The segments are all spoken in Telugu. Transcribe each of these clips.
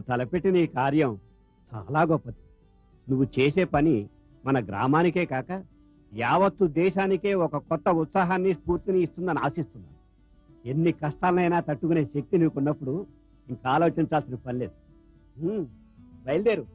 తలపెట్టిన ఈ కార్యం చాలా గొప్పది నువ్వు చేసే పని మన గ్రామానికే కాక యావత్తు దేశానికే ఒక కొత్త ఉత్సాహాన్ని స్ఫూర్తిని ఇస్తుందని ఆశిస్తున్నాను ఎన్ని కష్టాలనైనా తట్టుకునే శక్తి నీకున్నప్పుడు ఇంకా ఆలోచించాల్సిన పని లేదు ఉమ్, బయలుదేరు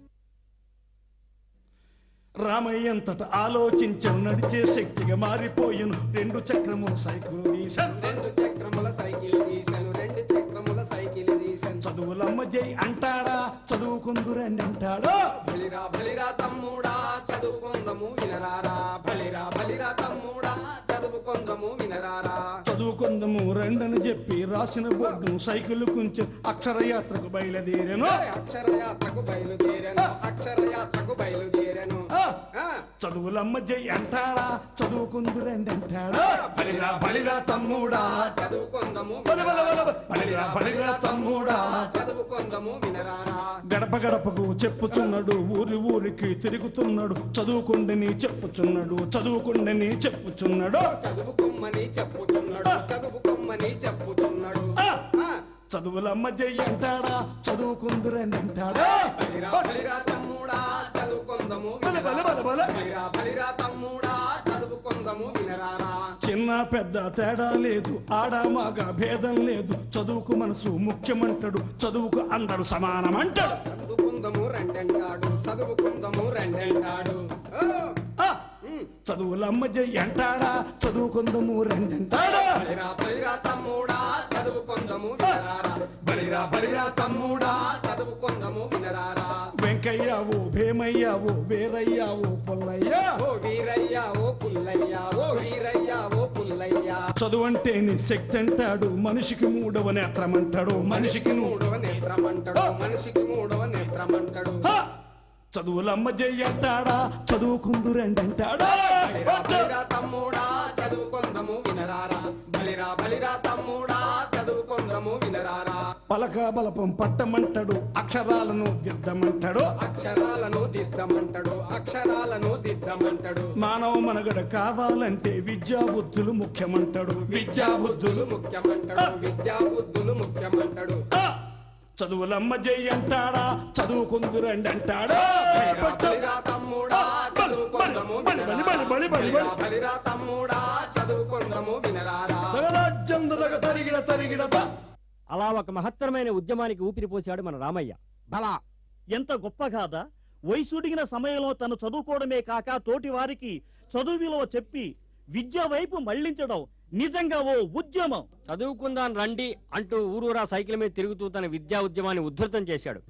రామయ్యంతట ఆలోచించను నడిచే శక్తిగా మారిపోయెను రెండు చక్రముల సైకిల్ తీశాను రెండు చక్రముల సైకిల్ తీశాను రెండు చక్రముల సైకిల్ తీశాను చదువులమ్మ జై అంటాడా చదువుకుందురండి అంటాడా బలిరా బలిరా తమ్ముడా చదువుకుందము వినరారా బలిరా బలిరా తమ్ముడా చదువుకుందము వినరారా చదువుకుందము రెండని చెప్పి రాసిన బొడ్డు సైకిల్ కొంచెం అక్షరయాత్రకు బయలుదేరాను అక్షరయాత్రకు బయలుదేరాను అక్షరయాత్రకు బయలుదేరాను ఆ, ఆ, చదువులమ్మ జై అంటాడా చదువుకుందురండి అంటాడా బలిరా బలిరా తమ్ముడా చదువుకుందము బలి బలి బలి బలి. బలిరా బలిరా తమ్ముడా చదువుకుందము వినరారా గడప గడపకు చెప్పుచున్నాడు ఊరి ఊరికి తిరుగుతున్నాడు చదువుకుండని చెప్పుచున్నాడు చదువుకుండని చెప్పుచున్నాడు చదువుకోమని చెప్పుతున్నాడు చదువుకోమని చెప్పుతున్నాడు ఆ! ఆ, చదువులమ్మ జై అంటాడా చదువుకుందురండి అంటాడా బలిరా బలిరా తమ్ముడా చదువుకుందము బలి బలి బలి బలి. బలిరా బలిరా తమ్ముడా చదువుకుందము వినరారా చిన్న పెద్ద తేడా లేదు ఆడ మగ భేదం లేదు చదువుకు మనసు ముఖ్యమంటాడు చదువుకు అందరూ సమానమంటాడు చదువుకుందము రెండంటాడు చదువుకుందము రెండంటాడు ఓ! ఆ! ఉమ్. చదువులమ్మ జై అంటాడా చదువుకుందము రెండంటాడా బలిరా బలిరా తమ్ముడా చదువుకుందము వినరారా బలిరా బలిరా తమ్ముడా చదువుకుందము వినరారా వెంకయ్య ఓ భీమయ్య ఓ వీరయ్య ఓ పుల్లయ్య ఓ వీరయ్య ఓ పుల్లయ్య ఓ వీరయ్య ఓ పుల్లయ్య చదువంటే నీ శక్తి అంటాడు మనిషికి మూడవ నేత్రం అంటాడు మనిషికి నూ- మూడవ నేత్రమంటాడు మనిషికి మూడవ నేత్రమంటాడు హా! చదువులమ్మ జై అంటాడా చదువుకుందురండి అంటాడా బలిరా బలిరా తమ్ముడా చదువుకుందము వినరారా బలిరా బలిరా తమ్ముడా చదువుకుందము వినరారా పలక బలపం పట్టమంటాడు అక్షరాలను దిద్దమంటాడు అక్షరాలను దిద్దమంటాడు అక్షరాలను దిద్దమంటాడు మానవ మనగడ కావాలంటే విద్యా బుద్ధులు ముఖ్యమంటాడు విద్యా బుద్ధులు బుద్ధులు ముఖ్యమంటాడు విద్యా బుద్ధులు ముఖ్యమంటాడు ఆ! చదువులమ్మ జై అంటాడా చదువుకుందురండి అంటాడా బలిరా బలిరా తమ్ముడా చదువుకుందము బలి, బలి, బలి, బలి, బలి, బలి. బలిరా బలిరా తమ్ముడా చదువుకుందము వినరారా తగరాజ్యం దగ తరిగిడ తరిగిడత అలా ఒక మహత్తరమైన ఉద్యమానికి ఊపిరిపోశాడు మన రామయ్య బలా ఎంత గొప్ప గాథ వయసుడిగిన సమయంలో తను చదువుకోవడమే కాక తోటి వారికి చదువు విలువ చెప్పి విద్య వైపు మళ్లించడం నిజంగా ఓ ఉద్యమం చదువుకుందాం రండి అంటూ ఊరూరా సైకిల్ మీద తిరుగుతూ తన విద్యా ఉద్యమాన్ని ఉద్ధృతం చేశాడు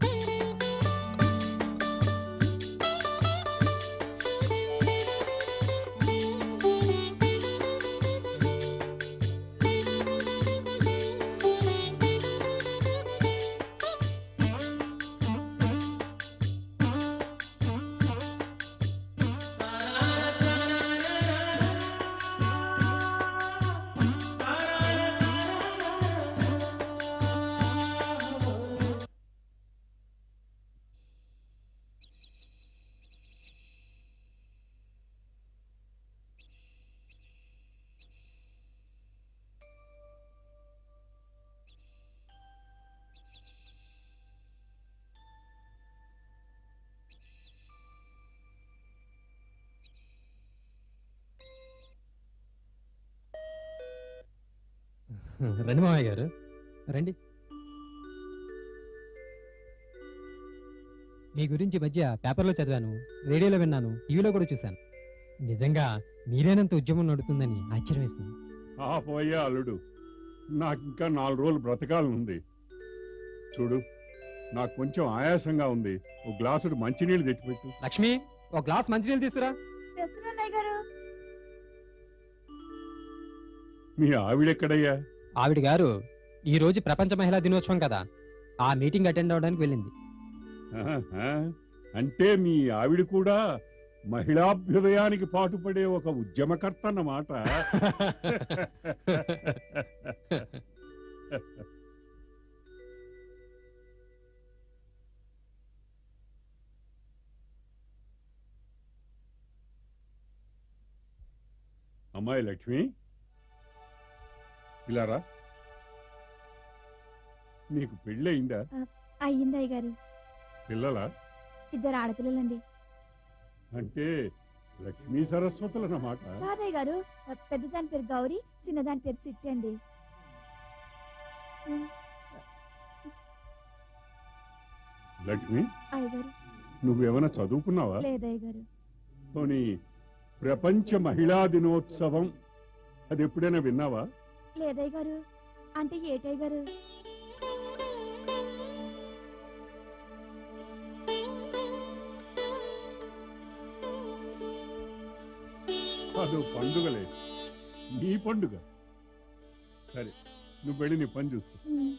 రండి మామయ్య గారు రండి మీ గురించి ఈ మధ్య పేపర్లో చదివాను రేడియోలో విన్నాను టీవీలో కూడా చూశాను నిజంగా మీరేనంత ఉద్యమం నడుతుందని ఆశ్చర్యం వేస్తుంది ఆ పోయే అల్లుడు నాకు ఇంకా నాలుగు రోజులు బ్రతకాలనుంది చూడు నాకు కొంచెం ఆయాసంగా ఉంది ఒక గ్లాసుడు మంచినీళ్ళు తెచ్చిపెట్టు లక్ష్మి ఒక గ్లాస్ మంచినీళ్ళు తీసుకురా మీ ఆవిడెక్కడయ్యా ఆవిడ గారు ఈ రోజు ప్రపంచ మహిళా దినోత్సవం కదా ఆ మీటింగ్ అటెండ్ అవడానికి వెళ్ళింది ఆహా. అంటే మీ ఆవిడ కూడా మహిళాభ్యుదయానికి పాటుపడే ఒక ఉద్యమకర్త అన్నమాట అమ్మాయి లక్ష్మి ఇలా రా నీకు పెళ్ళయిందా అయ్యింది అయ్య గారు పిల్లల ఇద్దరు ఆడపిల్లలండి అంటే లక్ష్మీ సరస్వతులు అన్నమాట కాదయ్య గారు పెద్దదాని పేరు గౌరీ చిన్నదాని పేరు చిట్టి అండి లక్ష్మి అయ్య గారు నువ్వేమైనా చదువుకున్నావా లేదయ్య గారు పోనీ ప్రపంచ మహిళా దినోత్సవం అది ఎప్పుడైనా విన్నావా లేదయ్య గారు అంటే ఏటయ్య గారు అదో పండుగలే నీ పండుగ సరే నువ్వు వెళ్ళి నీ పని చూసుకో ఉమ్.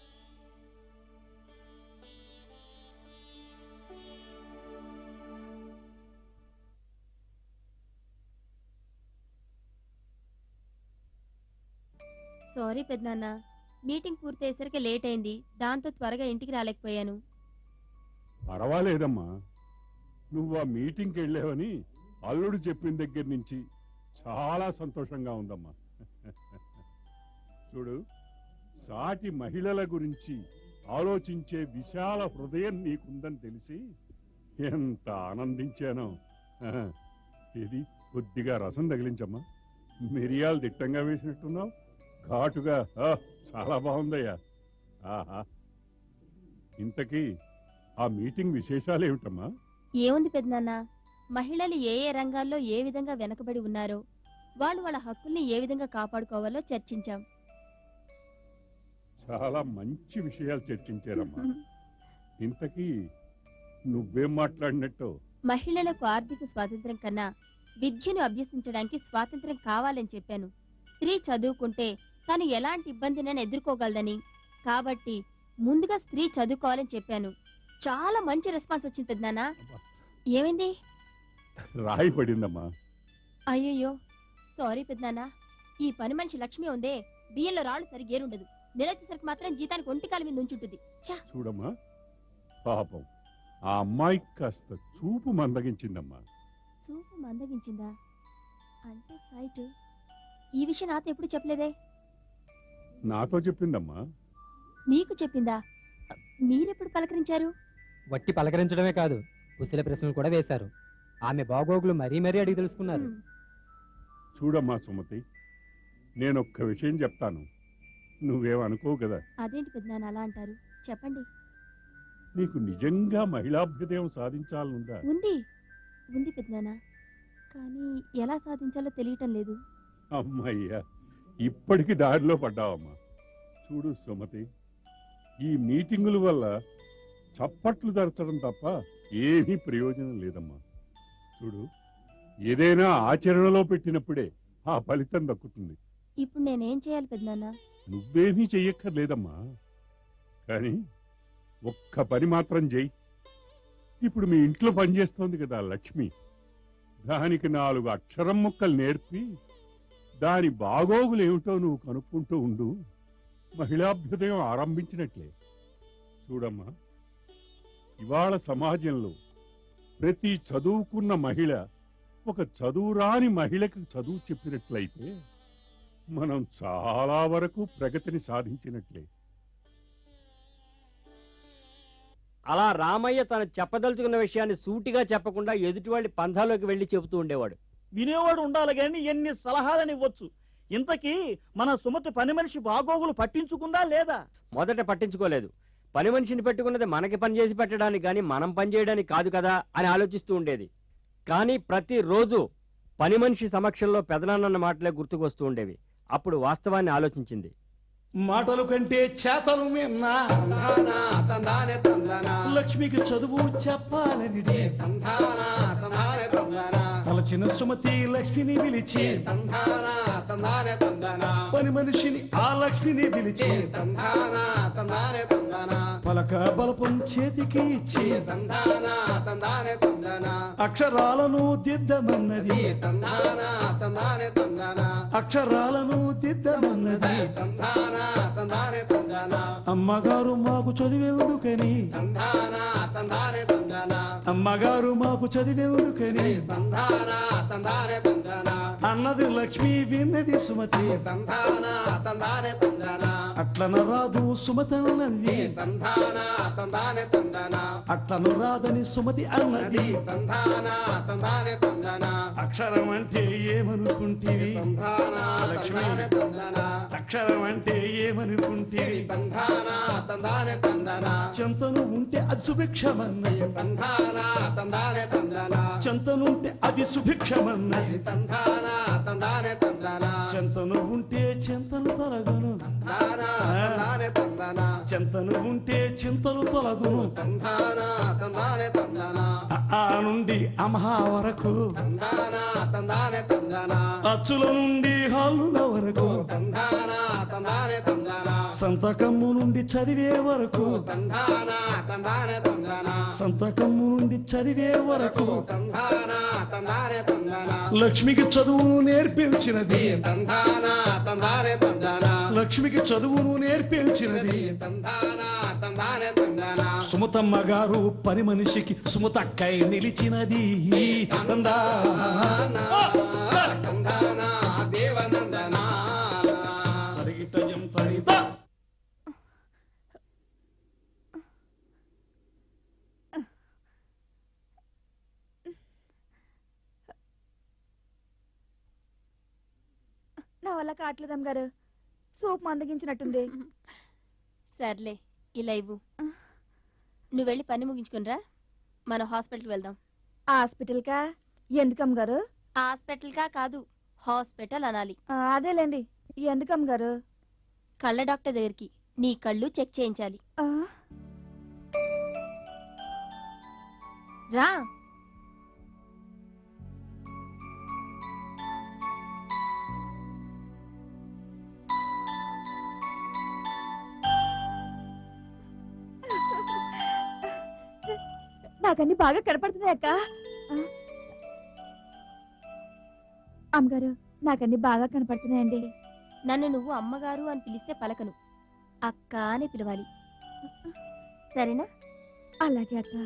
సారీ పెద్దనాన్న మీటింగ్ పూర్తయ్యేసరికి లేట్ అయింది దాంతో త్వరగా ఇంటికి రాలేకపోయాను పర్వాలేదమ్మా నువ్వు ఆ మీటింగ్కి వెళ్ళావని అల్లుడు చెప్పిన దగ్గర నుంచి చాలా సంతోషంగా ఉందమ్మా చూడు సాటి మహిళల గురించి ఆలోచించే విశాల హృదయం నీకుందని తెలిసి ఎంత ఆనందించానో ఇది కొద్దిగా రసం తగిలించమ్మా మిరియాలు దిట్టంగా వేసినట్టున్నావు ఘాటుగా ఆ, చాలా బాగుందయ్యా ఆహా ఇంతకీ ఆ మీటింగ్ విశేషాలు ఏమిటమ్మా ఏముంది పెద్దనాన్న మహిళలు ఏ ఏ రంగాల్లో ఏ విధంగా వెనకబడి ఉన్నారో వాళ్ళు వాళ్ళ హక్కుల్ని ఏ విధంగా కాపాడుకోవాలో చర్చించాం చాలా మంచి విషయాలు చర్చించారమ్మా ఇంతకీ నువ్వేం మాట్లాడినట్టు మహిళలకు ఆర్థిక స్వాతంత్రం కన్నా విద్యను అభ్యసించడానికి స్వాతంత్రం కావాలని చెప్పాను స్త్రీ చదువుకుంటే తను ఎలాంటి ఇబ్బందినైనా ఎదుర్కోగలదని కాబట్టి ముందుగా స్త్రీ చదువుకోవాలని చెప్పాను చాలా మంచి రెస్పాన్స్ వచ్చింది పెద్దనాన్న ఏమైంది రాయి పడిందమ్మా అయ్యయ్యో సారీ పెద్దనాన్న ఈ పని మనిషి లక్ష్మి ఉందే బియ్యంలో రాళ్ళు సరిగ్గా ఏరుండదు నెలొచ్చేసరికి మాత్రం జీతానికి ఒంటికాల మీద ఉంచుంటుంది ఛా చూడమ్మా పాపం ఆ అమ్మాయికి కాస్త చూపు మందగించిందమ్మా చూపు మందగించిందా అంటే సైట్ ఈ విషయం నాతో ఎప్పుడు చెప్పలేదే నాతో చెప్పిందమ్మా మీకు చెప్పిందా మీరెప్పుడు పలకరించారు వట్టి పలకరించడమే కాదు కుశల ప్రశ్నలు కూడా వేశారు ఆమె బాగోగులు మరీ మరీ అడిగి తెలుసుకున్నారు హ్మ్. చూడమ్మా సుమతి నేను ఒక్క విషయం చెప్తాను నువ్వేమనుకోవు కదా అదేంటి పెద్దనాన్న అలా అంటారు చెప్పండి నీకు నిజంగా మహిళాభ్యుదయం సాధించాలనుందా ఉంది ఉంది పెద్దనాన్న కానీ ఎలా సాధించాలో తెలియటం లేదు అమ్మయ్యా ఇప్పటికి దారిలో పడ్డావమ్మా చూడు సుమతి ఈ మీటింగుల వల్ల చప్పట్లు దరచడం తప్ప ఏమీ ప్రయోజనం లేదమ్మా చూడు ఏదైనా ఆచరణలో పెట్టినప్పుడే ఆ ఫలితం దక్కుతుంది ఇప్పుడు నేనేం చేయాలి పెద్దనాన్న నువ్వేమీ చెయ్యక్కర్లేదమ్మా కానీ ఒక్క పని మాత్రం చెయ్యి ఇప్పుడు మీ ఇంట్లో పనిచేస్తోంది కదా లక్ష్మి దానికి నాలుగు అక్షరం ముక్కలు నేర్పి దాని బాగోగులు ఏమిటో నువ్వు కనుక్కుంటూ ఉండు మహిళాభ్యుదయం ఆరంభించినట్లే చూడమ్మా ఇవాళ సమాజంలో ప్రతి చదువుకున్న మహిళ ఒక చదువురాని మహిళకి చదువు చెప్పినట్లయితే మనం చాలా వరకు ప్రగతిని సాధించినట్లే అలా రామయ్య తను చెప్పదలుచుకున్న విషయాన్ని సూటిగా చెప్పకుండా ఎదుటి వాళ్ళ పంధాలోకి వెళ్లి చెబుతూ ఉండేవాడు వినేవాడు ఉండాలి కానీ ఎన్ని సలహాలని ఇవ్వచ్చు ఇంతకీ మన సుమతి పని మనిషి బాగోగులు పట్టించుకుందా లేదా మొదట పట్టించుకోలేదు పని మనిషిని పెట్టుకున్నది మనకి పని చేసి పెట్టడానికి కానీ మనం పని చేయడానికి కాదు కదా అని ఆలోచిస్తూ ఉండేది కానీ ప్రతిరోజు పని మనిషి సమక్షంలో పెదనాన్న మాటలే గుర్తుకొస్తూ ఉండేవి అప్పుడు వాస్తవాన్ని ఆలోచించింది మాటలు కంటే చేతలు మిన్నా తందానా తందానే తందనా లక్ష్మికి చదువు చెప్పాలని తందానా తందానే తందనా తలచిన సుమతి లక్ష్మిని పిలిచి తందానా తందానే తందనా పని మనిషిని ఆ లక్ష్మిని పిలిచి తందానా తందానే తందనా పలక బలపం చేతికి ఇచ్చి తందానా తందానే తందనా అక్షరాలను దిద్దమన్నది తందానా తందానే తందనా అక్షరాలను దిద్దమన్నది తందానా తందానే తందనా అమ్మగారు మాకు చదివేందుకని తందానా తందానే తందనా అమ్మగారు మాకు చదివేందుకని సంధానా తందానే తందనా అన్నది లక్ష్మి విన్నది సుమతి తందానా తందానే తందనా అట్లన రాదు సుమతి అన్నది తందాన తందానే తందన అట్లను రాదని సుమతి అన్నది నది తందాన తందానే తందన అక్షరం అంటే ఏమనుకుంటేవి తందాన లక్ష్మి. తందానే తందన అక్షరం అంటే ఏమనుకుంటేవి తందాన తందానే తందన చెంతను ఉంటే అది సుభిక్షమన్నది తందాన తందానే తందన చెంతనుంటే అది సుభిక్షమన్నది తందాన తందానే తందన చెంతను ఉంటే చింతలు తొలగును తందాన తందానే తందన చెంతను ఉంటే చింతలు తొలగును తందాన తందానే తందన అ ఆ నుండి అమహా వరకు తందాన తందానే తందన అచ్చుల నుండి హల్లుల వరకు తందాన తందానే తందన సంతకమ్ము నుండి చదివే వరకు తందాన తందానే తందన సంతకమ్ము నుండి చదివే వరకు తందాన తందానే తందన లక్ష్మికి చదువును నేర్పించినది తందాన తందానే తందన లక్ష్మికి చదువును నేర్పించినది తందాన తందానే తందన సుమతమ్మ గారు పని మనిషికి సుమతక్కై నిలిచినది తందా తందాన దేవనందన తరిగిటయం తరిత నా వల్ల కావట్లేదు అమ్మగారు సూప్ మందగించినట్టుంది సర్లే ఇలా ఇవ్వు నువ్వు వెళ్ళి పని ముగించుకునిరా మనం హాస్పిటల్కి వెళ్దాం హాస్పిటల్కా ఎందుకు అమ్మగారు హాస్పిటల్కా కాదు హాస్పిటల్ అనాలి ఆ, అదేలేండి ఎందుకు అమ్మగారు కళ్ళ డాక్టర్ దగ్గరికి నీ కళ్ళు చెక్ చేయించాలి ఆ, రా నాకన్నీ బాగా కనపడుతున్నాయి అక్క ఆ. అమ్మగారు నాకన్నీ బాగా కనపడుతున్నాయండి నన్ను నువ్వు అమ్మగారు అని పిలిస్తే పలకను అక్క అని పిలవాలి సరేనా అలాగే అక్క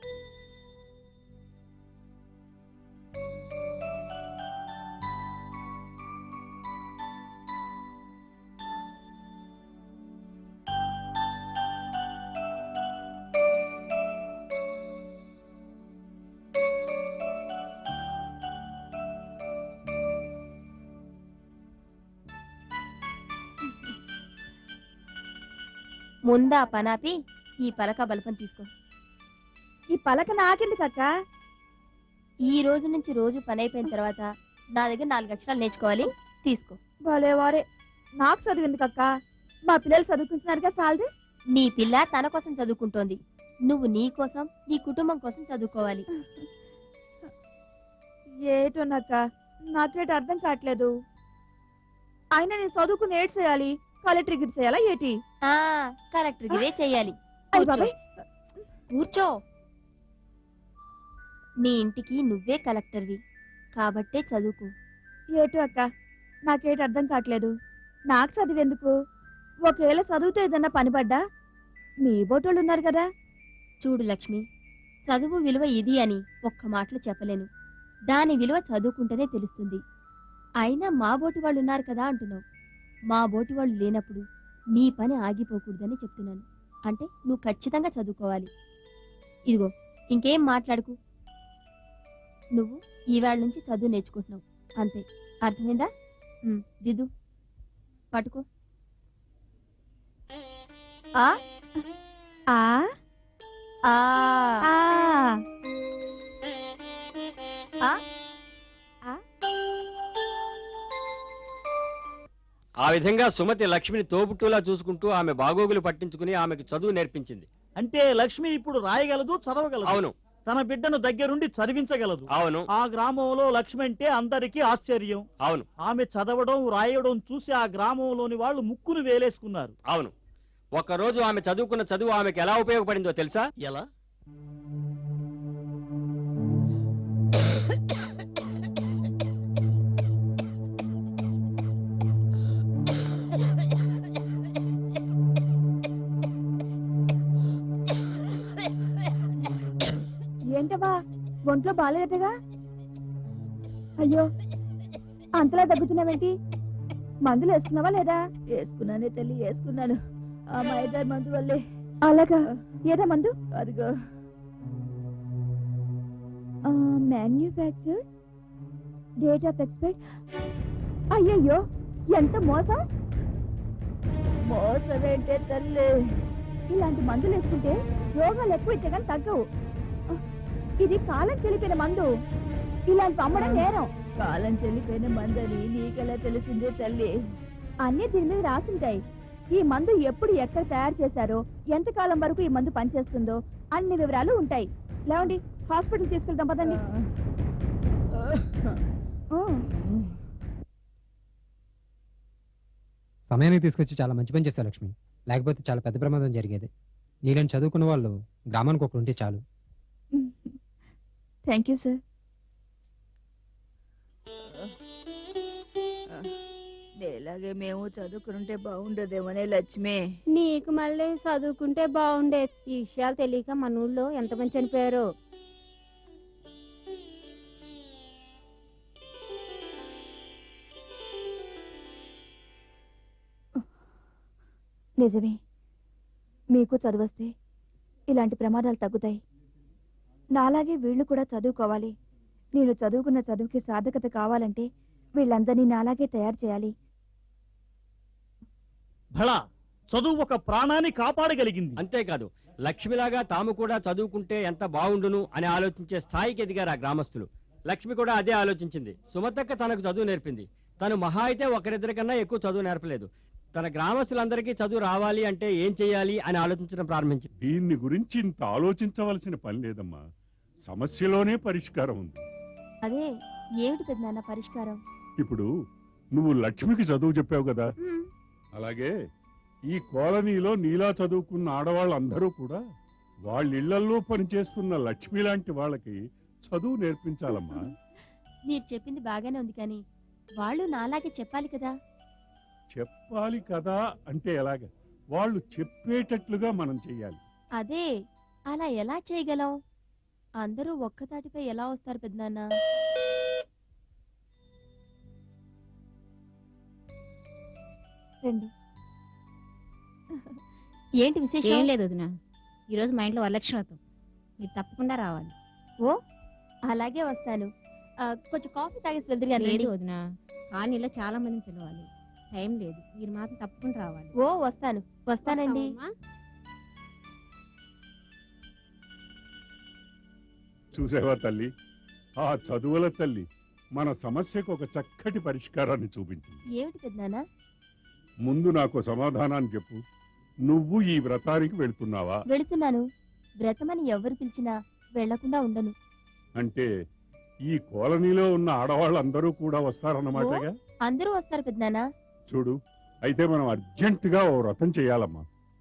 ముందా పనాపి ఈ పలక బలపం తీసుకో ఈ పలక నాకెందుకు అక్క ఈ రోజు నుంచి రోజు పని అయిపోయిన తర్వాత నా దగ్గర నాలుగు అక్షరాలు నేర్చుకోవాలి తీసుకో భలే వారే నాకు చదువు ఎందుకు అక్క మా పిల్లలు చదువుకుంటున్నారుగా చాలదు నీ పిల్ల తన కోసం చదువుకుంటోంది నువ్వు నీ కోసం నీ కుటుంబం కోసం చదువుకోవాలి ఏటోనక్క నాకేటి అర్థం కావట్లేదు అయినా నేను చదువుకుని ఏడు చేయాలి కలెక్టర్ గిరి చేయాలా ఏటి ఆ కలెక్టర్ గివే చెయ్యాలి అయ్ కూర్చో. బాబాయ్ కూర్చో నీ ఇంటికి నువ్వే కలెక్టర్వి కాబట్టే చదువుకో ఏటు అక్క నాకేటి అర్థం కావట్లేదు నాకు చదువు ఎందుకు ఒకవేళ చదువుతో ఏదన్నా పని పడ్డా మీ బోటోళ్ళు ఉన్నారు కదా చూడు లక్ష్మి చదువు విలువ ఇది అని ఒక్క మాటలో చెప్పలేను దాని విలువ చదువుకుంటేనే తెలుస్తుంది అయినా మా బోటి వాళ్ళు ఉన్నారు కదా అంటున్నావు మా బోటి వాళ్ళు లేనప్పుడు నీ పని ఆగిపోకూడదని చెప్తున్నాను అంటే నువ్వు ఖచ్చితంగా చదువుకోవాలి ఇదిగో ఇంకేం మాట్లాడుకు నువ్వు ఈవేళ నుంచి చదువు నేర్చుకుంటున్నావు అంతే అర్థమైందా ఉమ్, దిద్దు పట్టుకో ఆ ఆ ఆ ఆ ఆ విధంగా సుమతి లక్ష్మిని తోబుట్టులా చూసుకుంటూ ఆమె బాగోగులు పట్టించుకుని ఆమెకు చదువు నేర్పించింది అంటే లక్ష్మి ఇప్పుడు రాయగలదు చదవగలదు అవును తన బిడ్డను దగ్గరుండి చదివించగలదు అవును ఆ గ్రామంలో లక్ష్మి అంటే అందరికీ ఆశ్చర్యం అవును ఆమె చదవడం రాయడం చూసి ఆ గ్రామంలోని వాళ్ళు ముక్కును వేలేసుకున్నారు అవును ఒక్కరోజు ఆమె చదువుకున్న చదువు ఆమెకు ఎలా ఉపయోగపడిందో తెలుసా ఎలా ఏంటవా ఒంట్లో బాగాలేదటగా అయ్యో అంతలా దగ్గుతున్నావేంటి మందులు వేసుకున్నావా లేదా వేసుకున్నానే తల్లి వేసుకున్నాను ఆ మైదార్ మందు వల్లే అలాగా ఏదా మందు అదిగో మ్యాన్యుఫ్యాక్చర్ డేట్ ఆఫ్ ఎక్స్పైర్ అయ్యయ్యో ఎంత మోసం మోసం ఏంటే తల్లి ఇలాంటి మందులు వేసుకుంటే రోగాలు ఎక్కువ ఇచ్చే కానీ తగ్గవు ఇది కాలం చెల్లిపోయిన మందు ఇలాంటి అమ్మడం నేరం కాలం చెల్లిపోయిన మందని నీకెలా తెలిసిందే తల్లి అన్ని దీని మీద రాసుంటాయి ఈ మందు ఎప్పుడు ఎక్కడ తయారు చేశారో ఎంత కాలం వరకు ఈ మందు పనిచేస్తుందో అన్ని వివరాలు ఉంటాయి లేవండి హాస్పిటల్ తీసుకెళ్తాం పదండి ఆ. సమయానికి తీసుకొచ్చి చాలా మంచి పని చేశావు లక్ష్మి లేకపోతే చాలా పెద్ద ప్రమాదం జరిగేది నీళ్ళని చదువుకున్న వాళ్ళు గ్రామానికి ఒకరు ఉంటే చాలు థ్యాంక్ యూ సార్ ఇలాగే మేము చదువుకుంటే బాగుండదేమోనే లక్ష్మి నీకు మళ్ళీ చదువుకుంటే బాగుండే ఈ విషయాలు తెలియక మన ఊళ్ళో ఎంతమంది చనిపోయారో నిజమే మీకు చదువస్తే ఇలాంటి ప్రమాదాలు తగ్గుతాయి నాలాగే వీళ్ళు కూడా చదువుకోవాలి నేను చదువుకున్న చదువుకి సార్థకత కావాలంటే వీళ్ళందరినీ నాలాగే తయారు చేయాలి భళా చదువు ఒక ప్రాణాన్ని కాపాడగలిగింది అంతేకాదు లక్ష్మిలాగా తాము కూడా చదువుకుంటే ఎంత బాగుండును అని ఆలోచించే స్థాయికి ఎదిగారు ఆ గ్రామస్తులు లక్ష్మి కూడా అదే ఆలోచించింది సుమతక్క తనకు చదువు నేర్పింది తను మహా అయితే ఒకరిద్దరికన్నా ఎక్కువ చదువు నేర్పలేదు తన గ్రామస్తులందరికీ చదువు రావాలి అంటే ఏం చేయాలి అని ఆలోచించడం ప్రారంభించింది దీన్ని గురించి ఇంత ఆలోచించవలసిన పని లేదమ్మా సమస్యలోనే పరిష్కారం ఉంది అదే ఏమిటి పెద్దనాన్న పరిష్కారం ఇప్పుడు నువ్వు లక్ష్మికి చదువు చెప్పావు కదా మ్మ్. అలాగే ఈ కాలనీలో నీలా చదువుకున్న ఆడవాళ్ళందరూ కూడా వాళ్ళ ఇళ్లల్లో పనిచేస్తున్న లక్ష్మి లాంటి వాళ్ళకి చదువు నేర్పించాలమ్మా మీరు చెప్పింది బాగానే ఉంది కానీ వాళ్ళు నాలాగే చెప్పాలి కదా చెప్పాలి కదా అంటే ఎలాగ వాళ్ళు చెప్పేటట్లుగా మనం చెయ్యాలి అదే అలా ఎలా చేయగలం అందరూ ఒక్కతాటిపై ఎలా వస్తారు పెద్దనాన్న రండి ఏంటి ఏం విశేషం లేదు వదిన ఈరోజు మా ఇంట్లో వరలక్ష్మి వ్రతం మీరు తప్పకుండా రావాలి ఓ అలాగే వస్తాను ఆ, కొంచెం కాఫీ తాగేసి వెళ్తురు కానీ లేదు వదిన కాలనీలో చాలా మందిని పిలవాలి టైం లేదు మీరు మాత్రం తప్పకుండా రావాలి ఓ వస్తాను వస్తానండి వస్తావమ్మా? చూసావా తల్లి ఆ చదువుల తల్లి మన సమస్యకు ఒక చక్కటి పరిష్కారాన్ని చూపించింది ఏమిటి పెద్దనాన్న ముందు నాకు సమాధానాన్ని చెప్పు నువ్వు ఈ వ్రతానికి వెళ్తున్నావా వెళుతున్నాను వ్రతమని ఎవరు పిలిచినా వెళ్లకుండా ఉండను అంటే ఈ కాలనీలో ఉన్న ఆడవాళ్ళందరూ కూడా వస్తారన్నమాటగా అందరూ వస్తారు పెద్దనాన్న చూడు అయితే మనం అర్జెంటుగా ఓ వ్రతం చేయాలమ్మా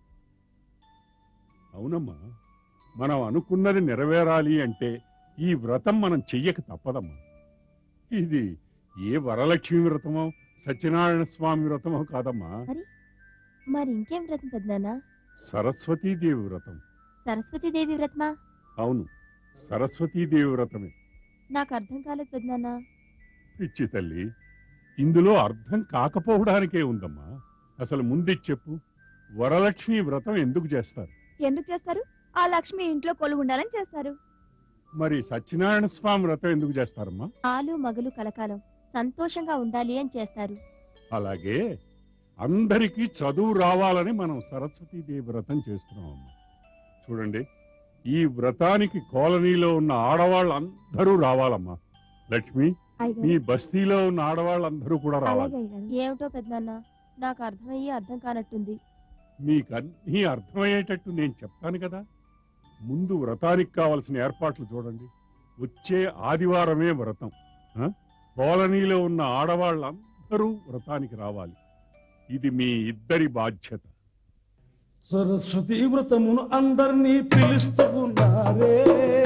అవునమ్మా మనం అనుకున్నది నెరవేరాలి అంటే ఈ వ్రతం మనం చెయ్యక తప్పదమ్మా ఇది ఏ వరలక్ష్మి వ్రతమో సత్యనారాయణ స్వామి వ్రతమో కాదమ్మా మరి ఇంకేం వ్రతం పెద్దనాన్న సరస్వతీదేవి వ్రతం సరస్వతీదేవి వ్రతమా అవును సరస్వతీదేవి వ్రతమే నాకు అర్థం కాలేదు పెద్దనాన్న పిచ్చి తల్లి ఇందులో అర్థం కాకపోవడానికే ఉందమ్మా అసలు ముందు చెప్పు వరలక్ష్మి వ్రతం ఎందుకు చేస్తారు ఎందుకు చేస్తారు ఆ లక్ష్మి ఇంట్లో కొలువు ఉండాలని చేస్తారు మరి సత్యనారాయణ స్వామి వ్రతం ఎందుకు చేస్తారమ్మా ఆలు మగలు కలకాలం సంతోషంగా ఉండాలి అని చేస్తారు అలాగే అందరికీ చదువు రావాలని మనం సరస్వతీదేవి వ్రతం చేస్తున్నామమ్మా చూడండి ఈ వ్రతానికి కాలనీలో ఉన్న ఆడవాళ్ళందరూ రావాలమ్మా లక్ష్మి మీ బస్తీలో ఉన్న ఆడవాళ్ళందరూ కూడా రావాలి ఏమిటో పెద్దనాన్న నాకు అర్థమయ్యి అర్థం కానట్టుంది మీకు అన్నీ అర్థమయ్యేటట్టు నేను చెప్తాను కదా ముందు వ్రతానికి కావలసిన ఏర్పాట్లు చూడండి వచ్చే ఆదివారమే వ్రతం ఆ? కాలనీలో ఉన్న ఆడవాళ్ళందరూ వ్రతానికి రావాలి ఇది మీ ఇద్దరి బాధ్యత సరస్వతి వ్రతమును అందరినీ పిలుస్తూ ఉన్నారే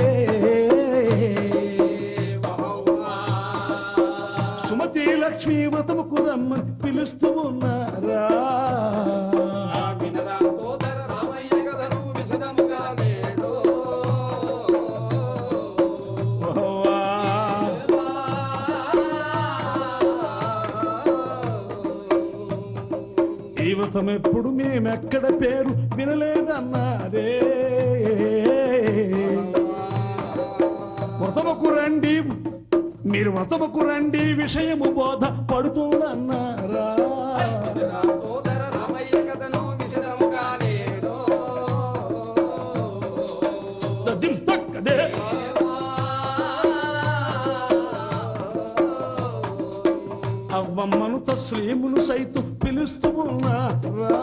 సుమతి లక్ష్మీ వ్రతముకు రమ్మని పిలుస్తూ ఉన్నారా వినరా సోదర రామయ్య కథను విశదముగా నేడు వ్రతం ఎప్పుడు మేమెక్కడ పేరు వినలేదన్నారే వ్రతముకు రండి మీరు వ్రతముకు రండి విషయము బోధ పడుతుందన్నారా సోదర రామయ్య కథను విశదముగా నేడో తద్దిం తక్కదే అవ్వమ్మను తస్లీమును సైతం పిలుస్తూ ఉన్నారా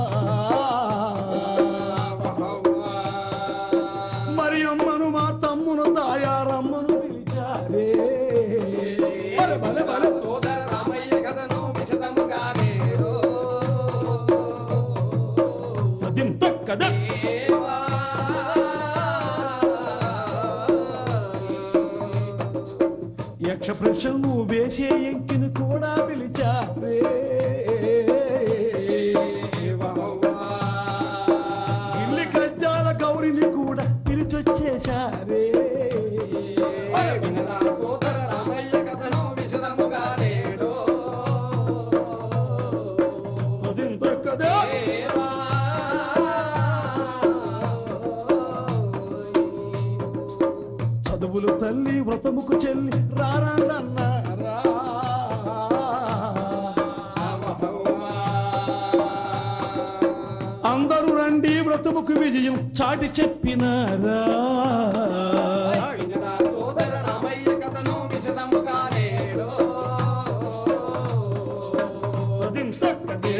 మరి అమ్మను మా తమ్మును తాయారమ్మను పిలిచారే భలే, భలే, భలే. సోదర రామయ్య కథను విశదముగా నేడో తద్దిం తక్కదే యక్ష ప్రశ్నలు వేసే ఎంకిని కూడా పిలిచారే ఇల్లి గజ్జాల గౌరిని కూడా పిలిచొచ్చేశారే వినరా సోదర రామయ్య కథను విశదముగా నేడో తద్దిం తక్కదే చదువులు తల్లి వ్రతముకు చెల్లి రారాడన్నారా అందరూ రండి వ్రతముకు విజయం చాటి చెప్పినారా వినరా సోదర రామయ్య కథను విశదముగా నేడో తదిం తక్కదే.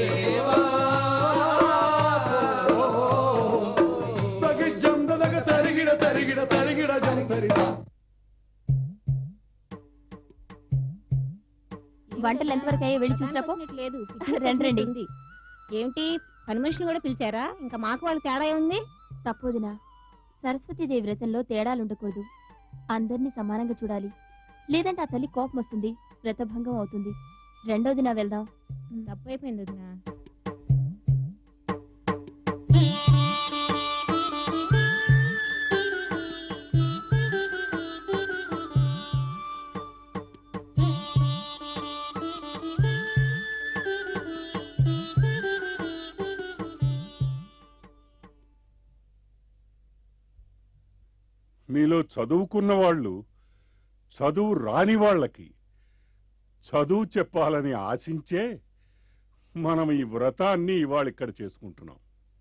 తగి జందదగ తరిగిడ తరిగిడ తరిగిడ జంతరిద వంటలు ఎంతవరకు అయ్యో వెళ్ళి చూసిరాపో లేదు రండి, రండి. ఏమిటి పని మనిషిని కూడా పిలిచారా ఇంకా మాకు వాళ్ళు తేడా ఉంది తప్పొదినా సరస్వతీదేవి వ్రతంలో తేడాలుండకూడదు అందరినీ సమానంగా చూడాలి లేదంటే ఆ తల్లి కోపం వస్తుంది వ్రతభంగం అవుతుంది రెండోదిన వెళ్దాం తప్పు అయిపోయింది వదినా. మీలో చదువుకున్న వాళ్ళు చదువు రాని వాళ్ళకి చదువు చెప్పాలని ఆశించే మనం ఈ వ్రతాన్ని ఇవాళ ఇక్కడ చేసుకుంటున్నాం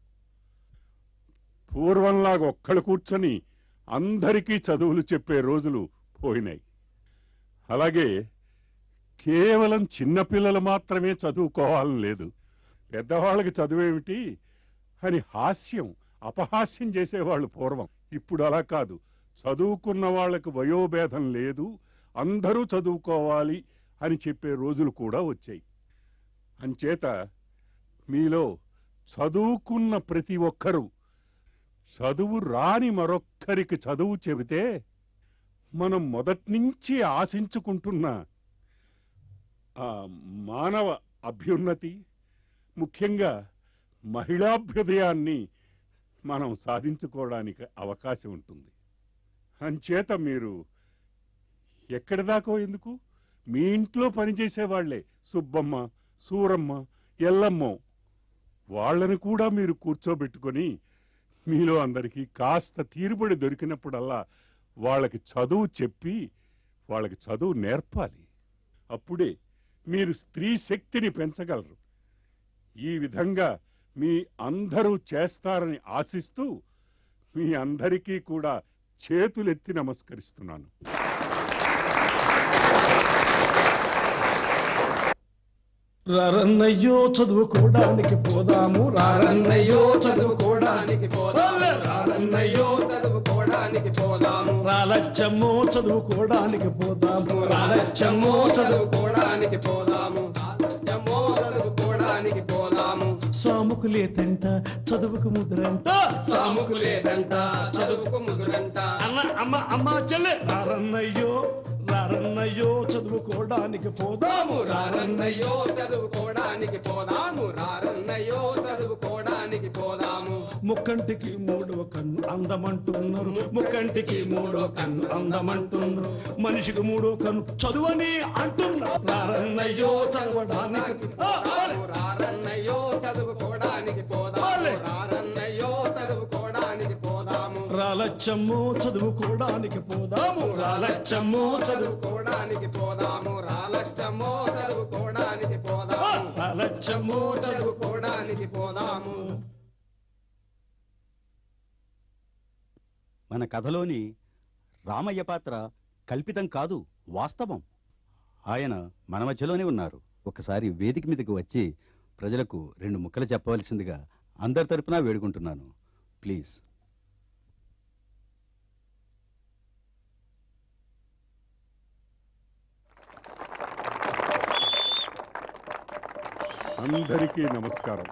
పూర్వంలాగా ఒక్కళ్ళు కూర్చొని అందరికీ చదువులు చెప్పే రోజులు పోయినాయి అలాగే కేవలం చిన్నపిల్లలు మాత్రమే చదువుకోవాలని లేదు పెద్దవాళ్ళకి చదువేమిటి అని హాస్యం అపహాస్యం చేసేవాళ్ళు పూర్వం ఇప్పుడు అలా కాదు చదువుకున్న వాళ్ళకు వయోభేదం లేదు అందరూ చదువుకోవాలి అని చెప్పే రోజులు కూడా వచ్చాయి అంచేత మీలో చదువుకున్న ప్రతి ఒక్కరూ చదువు రాని మరొక్కరికి చదువు చెబితే మనం మొదట్నుంచి ఆశించుకుంటున్న ఆ మానవ అభ్యున్నతి ముఖ్యంగా మహిళాభ్యుదయాన్ని మనం సాధించుకోవడానికి అవకాశం ఉంటుంది అంచేత మీరు ఎక్కడి దాకో ఎందుకు మీ ఇంట్లో పనిచేసే వాళ్ళే సుబ్బమ్మ సూరమ్మ ఎల్లమ్మ వాళ్ళని కూడా మీరు కూర్చోబెట్టుకొని మీలో అందరికీ కాస్త తీరుబడి దొరికినప్పుడల్లా వాళ్ళకి చదువు చెప్పి వాళ్ళకి చదువు నేర్పాలి అప్పుడే మీరు స్త్రీ శక్తిని పెంచగలరు ఈ విధంగా మీ అందరూ చేస్తారని ఆశిస్తూ మీ అందరికీ కూడా చేతులెత్తి నమస్కరిస్తున్నాను రారన్నయ్యో చదువుకోవడానికి పోదాము రారన్నయ్యో చదువుకోవడానికి పోదాము రారన్నయ్యో చదువుకోవడానికి పోదాము రాలచ్చమ్మో చదువుకోవడానికి పోదాము రాలచ్చమ్మో చదువుకోవడానికి పోదాము రాలచ్చమ్మో చదువుకోవడానికి పోదాము సాముకు లేతంట చదువుకు ముద్రంట సాముకు లేదంట చదువుకు ముదురంట అన్న అమ్మ అమ్మ చెల్లె రారన్నయ్యో రారన్నయ్యో చదువుకోవడానికి పోదాము రారన్నయ్యో చదువుకోవడానికి పోదాము రారన్నయ్యో చదువుకోవడానికి పోదాము ముక్కంటికి మూడవ కన్ను అందమంటున్నారు ముక్కంటికి మూడో కన్ను అందమంటున్నారు మనిషికి మూడో కన్ను చదువని అంటున్నారు రారన్నయ్యో చదవడానికి ఆ, పోదాము రారన్నయ్యో చదువుకోవడానికి పోదాము వాళ్ళే. రారన్నయ్యో చదువుకోవడానికి పోదాము రాలచ్చమ్మో చదువుకోవడానికి పోదాము రాలచ్చమ్మో చదువు చదువుకోవడానికి పోదాము రాలచ్చమ్మో చదువుకోవడానికి పోదాము రాలచ్చమ్మో చదువు చదువుకోవడానికి పోదాము మన కథలోని రామయ్య పాత్ర కల్పితం కాదు వాస్తవం ఆయన మన మధ్యలోనే ఉన్నారు ఒకసారి వేదిక మీదకి వచ్చి ప్రజలకు రెండు ముక్కలు చెప్పవలసిందిగా అందరి తరపున వేడుకుంటున్నాను ప్లీజ్ అందరికీ నమస్కారం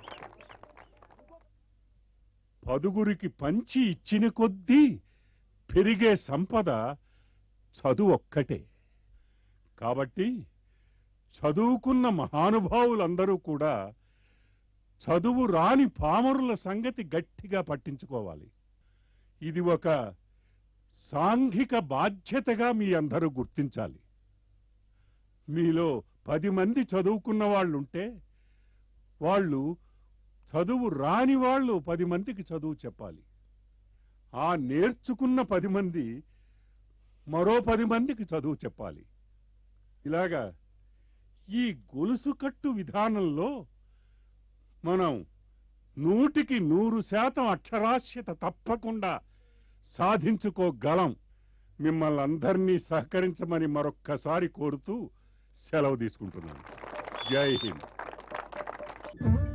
పదుగురికి పంచి ఇచ్చిన కొద్దీ పెరిగే సంపద చదువు ఒక్కటే కాబట్టి చదువుకున్న మహానుభావులందరూ కూడా చదువు రాని పామరుల సంగతి గట్టిగా పట్టించుకోవాలి ఇది ఒక సాంఘిక బాధ్యతగా మీ అందరూ గుర్తించాలి మీలో పది మంది చదువుకున్న వాళ్ళుంటే వాళ్ళు చదువు రాని వాళ్ళు పది మందికి చదువు చెప్పాలి ఆ నేర్చుకున్న పది మంది మరో పది మందికి చదువు చెప్పాలి ఇలాగా ఈ గొలుసు కట్టు విధానంలో మనం నూటికి నూరు శాతం అక్షరాస్యత తప్పకుండా సాధించుకోగలం మిమ్మల్ని అందరినీ సహకరించమని మరొక్కసారి కోరుతూ సెలవు తీసుకుంటున్నాను జై హింద్